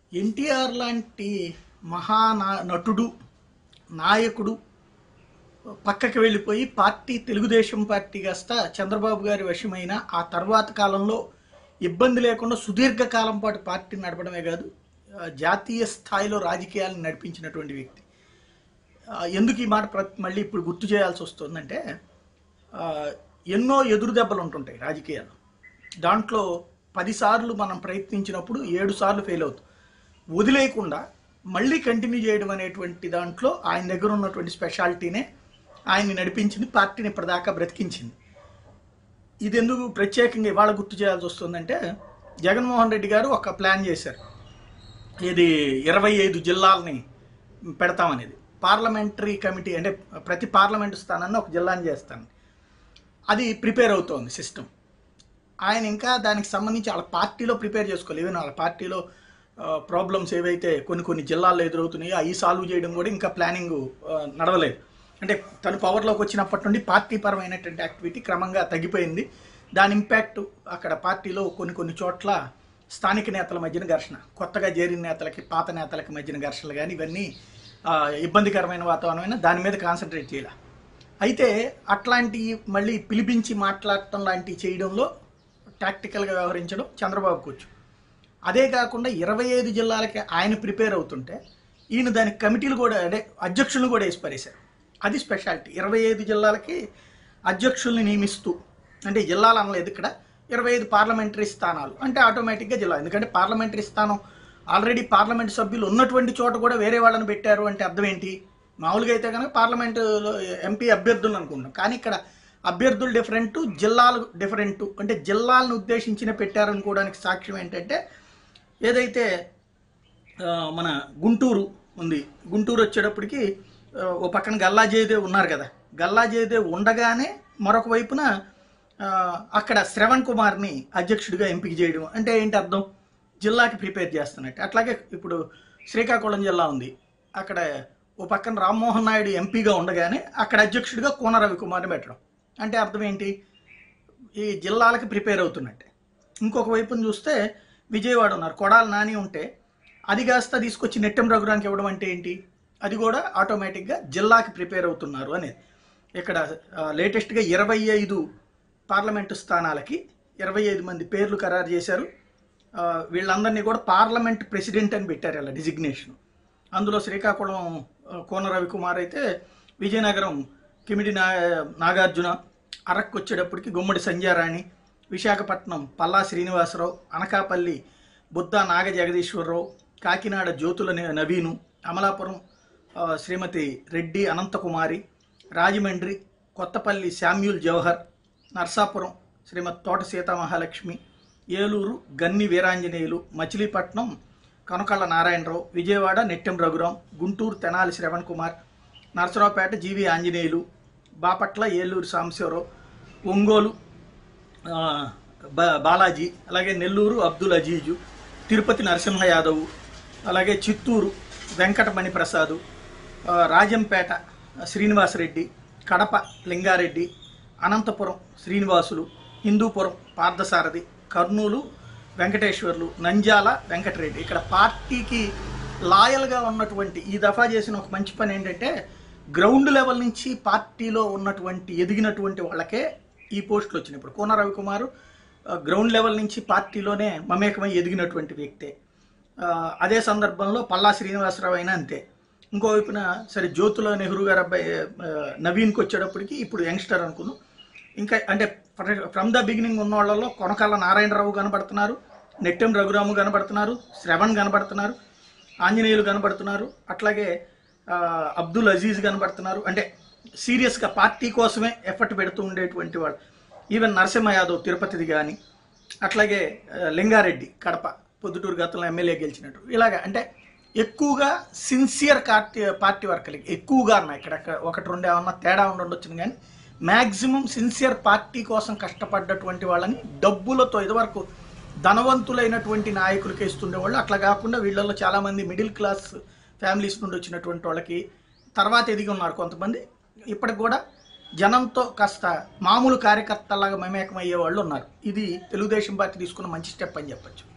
ఎన్టీఆర్ లాంటి మహా నా- నటుడు నాయకుడు పక్కకి వెళ్ళిపోయి పార్టీ తెలుగుదేశం పార్టీ కాస్త చంద్రబాబు గారి వశమైన ఆ తర్వాత కాలంలో ఇబ్బంది లేకుండా సుదీర్ఘకాలం పాటు పార్టీ నడపడమే కాదు ఆ, జాతీయ స్థాయిలో రాజకీయాలను నడిపించినటువంటి వ్యక్తి ఆ, ఎందుకు ఈ మాట ప్ర- మళ్ళీ ఇప్పుడు గుర్తు చేయాల్సి వస్తుందంటే ఆ, ఎన్నో ఎదురు దెబ్బలు ఉంటుంటాయి రాజకీయాలు దాంట్లో పదిసార్లు మనం ప్రయత్నించినప్పుడు ఏడు సార్లు ఫెయిల్ అవుతాం వదిలేయకుండా మళ్ళీ కంటిన్యూ చేయడం అనేటువంటి దాంట్లో ఆయన దగ్గర ఉన్నటువంటి స్పెషాలిటీనే ఆయన్ని నడిపించింది పార్టీని ఇప్పటిదాకా బ్రతికించింది ఇది ఎందుకు ప్రత్యేకంగా ఇవాళ గుర్తు చేయాల్సి వస్తుందంటే జగన్మోహన్ రెడ్డి గారు ఒక ప్లాన్ చేశారు ఇది ఇరవై ఐదు జిల్లాలని పెడతామనేది పార్లమెంటరీ కమిటీ అంటే ప్రతి పార్లమెంటు స్థానాన్ని ఒక జిల్లాని చేస్తాను అది ప్రిపేర్ అవుతోంది సిస్టమ్ ఆయన ఇంకా దానికి సంబంధించి వాళ్ళ పార్టీలో ప్రిపేర్ చేసుకోవాలి ఈవెన్ వాళ్ళ పార్టీలో ప్రాబ్లమ్స్ ఏవైతే కొన్ని కొన్ని జిల్లాల్లో ఎదురవుతున్నాయో అవి సాల్వ్ చేయడం కూడా ఇంకా ప్లానింగ్ నడవలేదు అంటే తను పవర్లోకి వచ్చినప్పటి నుండి పార్టీ పరమైనటువంటి యాక్టివిటీ క్రమంగా తగ్గిపోయింది దాని ఇంపాక్ట్ అక్కడ పార్టీలో కొన్ని కొన్ని చోట్ల స్థానిక నేతల మధ్యన ఘర్షణ కొత్తగా చేరిన నేతలకి పాత నేతలకి మధ్యన ఘర్షణలు కానీ ఇవన్నీ ఆ, ఇబ్బందికరమైన వాతావరణమైన దాని మీద కాన్సన్ట్రేట్ చేయాలి అయితే అట్లాంటి మళ్ళీ పిలిపించి మాట్లాడటం లాంటివి చేయడంలో టాక్టికల్గా వ్యవహరించడం చంద్రబాబుకు వచ్చు అదే కాకుండా ఇరవై ఐదు జిల్లాలకి ఆయన ప్రిపేర్ అవుతుంటే ఈయన దానికి కమిటీలు కూడా అంటే అధ్యక్షులను కూడా వేసి పడేశారు అది స్పెషాలిటీ ఇరవై ఐదు జిల్లాలకి అధ్యక్షుల్ని నియమిస్తూ అంటే జిల్లాలు అనలేదు ఇక్కడ ఇరవై ఐదు పార్లమెంటరీ స్థానాలు అంటే ఆటోమేటిక్గా జిల్లా ఎందుకంటే పార్లమెంటరీ స్థానం ఆల్రెడీ పార్లమెంట్ సభ్యులు ఉన్నటువంటి చోట కూడా వేరే వాళ్ళని పెట్టారు అంటే అర్థం ఏంటి మామూలుగా అయితే కనుక పార్లమెంటులో ఎంపీ అభ్యర్థులు అనుకుంటాం కానీ ఇక్కడ అభ్యర్థులు డిఫరెంట్ జిల్లాలు డిఫరెంట్ అంటే జిల్లాలను ఉద్దేశించిన పెట్టారనుకోవడానికి సాక్ష్యం ఏంటంటే ఏదైతే ఆ, మన గుంటూరు ఉంది గుంటూరు వచ్చేటప్పటికి ఆ, ఓ పక్కన గల్లా జయదేవ్ ఉన్నారు కదా గల్లా జయదేవ్ ఉండగానే మరొక వైపున ఆ, అక్కడ శ్రవణ్ కుమార్ని అధ్యక్షుడిగా ఎంపిక చేయడం అంటే ఏంటి అర్థం జిల్లాకి ప్రిపేర్ చేస్తున్నట్టు అట్లాగే ఇప్పుడు శ్రీకాకుళం జిల్లా ఉంది అక్కడ ఓ పక్కన రామ్మోహన్ నాయుడు ఎంపీగా ఉండగానే అక్కడ అధ్యక్షుడిగా కోన రవికుమార్ని పెట్టడం అంటే అర్థం ఏంటి ఈ జిల్లాలకి ప్రిపేర్ అవుతున్నట్టే ఇంకొక వైపున చూస్తే విజయవాడ ఉన్నారు కొడాలి నాని ఉంటే అది కాస్త తీసుకొచ్చి నెట్టెం రఘురానికి ఇవ్వడం అంటే ఏంటి అది కూడా ఆటోమేటిక్గా జిల్లాకి ప్రిపేర్ అవుతున్నారు అనేది ఇక్కడ లేటెస్ట్గా ఇరవై ఐదు పార్లమెంటు స్థానాలకి ఇరవై ఐదు మంది పేర్లు ఖరారు చేశారు ఆ, వీళ్ళందరినీ కూడా పార్లమెంట్ ప్రెసిడెంట్ అని పెట్టారు ఇలా డిజిగ్నేషన్ అందులో శ్రీకాకుళం ఆ, కోన రవికుమార్ అయితే విజయనగరం కిమిడి నా నాగార్జున అరకు వచ్చేటప్పటికి గుమ్మడి సంధ్యారాణి విశాఖపట్నం పల్లా శ్రీనివాసరావు అనకాపల్లి బుద్ధ నాగ జగదీశ్వరరావు కాకినాడ జ్యోతుల ని- నవీను అమలాపురం ఆ, శ్రీమతి రెడ్డి అనంతకుమారి రాజమండ్రి కొత్తపల్లి శామ్యూల్ జవహర్ నర్సాపురం శ్రీమతి తోట సీతామహాలక్ష్మి ఏలూరు గన్ని వీరాంజనేయులు మచిలీపట్నం కనకళ్ళ నారాయణరావు విజయవాడ నెట్టెం రఘురాం గుంటూరు తెనాలి శ్రవణ్ కుమార్ నరసరావుపేట జీవి ఆంజనేయులు బాపట్ల ఏలూరు సాంబశివరావు ఒంగోలు ఆ, బా- బాలాజీ అలాగే నెల్లూరు అబ్దుల్ అజీజు తిరుపతి నరసింహ యాదవ్ అలాగే చిత్తూరు వెంకటమణి ప్రసాదు ఆ, రాజంపేట శ్రీనివాసరెడ్డి కడప లింగారెడ్డి అనంతపురం శ్రీనివాసులు హిందూపురం పార్థసారథి కర్నూలు వెంకటేశ్వర్లు నంజాల వెంకటరెడ్డి ఇక్కడ పార్టీకి లాయల్గా ఉన్నటువంటి ఈ దఫా చేసిన ఒక మంచి పని ఏంటంటే గ్రౌండ్ లెవెల్ నుంచి పార్టీలో ఉన్నటువంటి ఎదిగినటువంటి వాళ్ళకే ఈ పోస్టులు వచ్చినాయి ఇప్పుడు కోన రవికుమార్ ఆ, గ్రౌండ్ లెవెల్ నుంచి పార్టీలోనే మమేకమై ఎదిగినటువంటి వ్యక్తే ఆ, అదే సందర్భంలో పల్లా శ్రీనివాసరావు అయినా అంతే ఇంకో వైపున సరే జ్యోతుల నెహ్రూ గారు అబ్బాయి ఆ, నవీన్కి వచ్చేటప్పటికి ఇప్పుడు యంగ్స్టర్ అనుకుందాం ఇంకా అంటే ఫ్రమ్ ద బిగినింగ్ ఉన్న వాళ్ళలో కొనకాల నారాయణరావు కనబడుతున్నారు నెట్టెం రఘురాము కనబడుతున్నారు శ్రవణ్ కనబడుతున్నారు ఆంజనేయులు కనబడుతున్నారు అట్లాగే ఆ, అబ్దుల్ అజీజ్ కనబడుతున్నారు అంటే సీరియస్గా పార్టీ కోసమే ఎఫర్ట్ పెడుతూ ఉండేటువంటి వాళ్ళు ఈవెన్ నరసింహ యాదవ్ తిరుపతిది కానీ అట్లాగే ఆ, లింగారెడ్డి కడప పొద్దుటూరు గతంలో ఎమ్మెల్యే గెలిచినట్టు ఇలాగ అంటే ఎక్కువగా సిన్సియర్ పార్టీ పార్టీ వర్కర్లకి ఎక్కువగా ఉన్నాయి ఇక్కడ అక్కడ ఒకటి రెండు ఏమన్నా తేడా ఉండొచ్చు కానీ మ్యాక్సిమం సిన్సియర్ పార్టీ కోసం కష్టపడ్డటువంటి వాళ్ళని డబ్బులతో ఇదివరకు ధనవంతులైనటువంటి నాయకులకి ఇస్తుండేవాళ్ళు అట్లా కాకుండా వీళ్ళల్లో చాలామంది మిడిల్ క్లాస్ ఫ్యామిలీస్ నుండి వచ్చినటువంటి వాళ్ళకి తర్వాత ఎదిగి ఉన్నారు కొంతమంది ఇప్పటికి కూడా జనంతో కాస్త మామూలు కార్యకర్తలాగా మమేకం అయ్యే వాళ్ళు ఉన్నారు ఇది తెలుగుదేశం పార్టీ తీసుకున్న మంచి స్టెప్ అని చెప్పొచ్చు